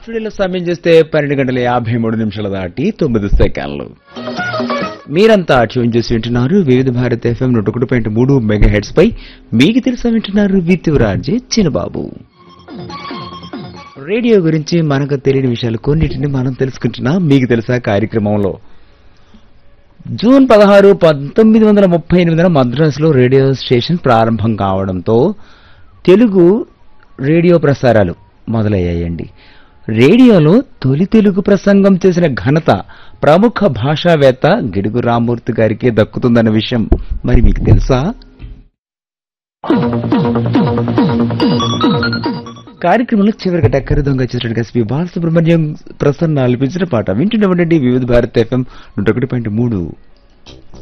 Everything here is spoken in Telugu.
స్టూడియోలో సమయం చేస్తే పన్నెండు గంటల యాభై మూడు నిమిషాలు దాటి తొమ్మిది సెకండ్లు మీరంతా ట్యూన్ చేసి వింటున్నారు వివిధ భారత్ ఎఫ్ఎం నూట ఒకటి పాయింట్ మూడు మెగా హెడ్స్ పై మీకు తెలుసా వింటున్నారు విత్ రాజే చిన్నబాబు రేడియో గురించి మనకు తెలియని విషయాలు కొన్నిటిని మనం తెలుసుకుంటున్నాం మీకు తెలుసా కార్యక్రమంలో జూన్ పదహారు పంతొమ్మిది వందల ముప్పై ఎనిమిదిన మద్రాసులో రేడియో స్టేషన్ ప్రారంభం కావడంతో తెలుగు రేడియో ప్రసారాలు మొదలయ్యాయండి రేడియోలో తొలి తెలుగు ప్రసంగం చేసిన ఘనత ప్రముఖ భాషావేత్త గిడుగు రామ్మూర్తి గారికి దక్కుతుందన్న విషయం మరి మీకు తెలుసా కార్యక్రమంలో చివరిగా టక్కరి దొంగ చేసినట్టుగా ఎస్పీ బాలసుబ్రహ్మణ్యం ప్రసన్న అల్పించిన పాట వింటుండవండి వివిధ భారత్ ఎఫ్ఎం నూట ఒకటి పాయింట్ మూడు